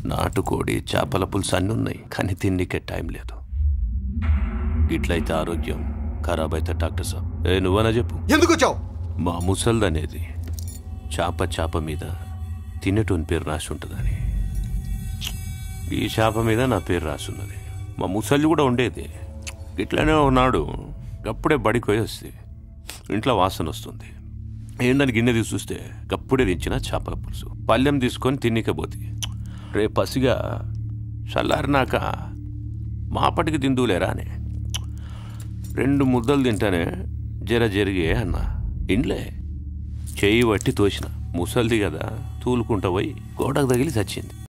నాటుకోడి చేపల పులుసు అన్నీ ఉన్నాయి కానీ తిండికే టైం లేదు ఇట్లయితే ఆరోగ్యం ఖరాబ్ అయితే డాక్టర్ సాబ్ ఏ నువ్వనా చెప్పు ఎందుకు వచ్చావు మా ముసల్దనేది చేప చేప మీద తినేటోని పేరు రాసి ఉంటుందని ఈ చేప మీద నా పేరు రాసున్నది మా ముసలి కూడా ఉండేది ఇట్లానే ఉన్నాడు అప్పుడే బడికి పోయి వస్తే ఇంట్లో వాసన వస్తుంది ఏందని గిన్నె తీసి చూస్తే గప్పుడే దించిన చేపల పులుసు పళ్ళెం తీసుకొని తిన్నికపోతే రే పసిగా చల్లారినాక మాపటికి తిందులేరా అని రెండు ముద్దలు తింటానే జర జరిగే అన్న ఇండ్లే చెయ్యి పట్టి తోసిన ముసల్ది కదా తూలుకుంటా పోయి గోడకు తగిలి చచ్చింది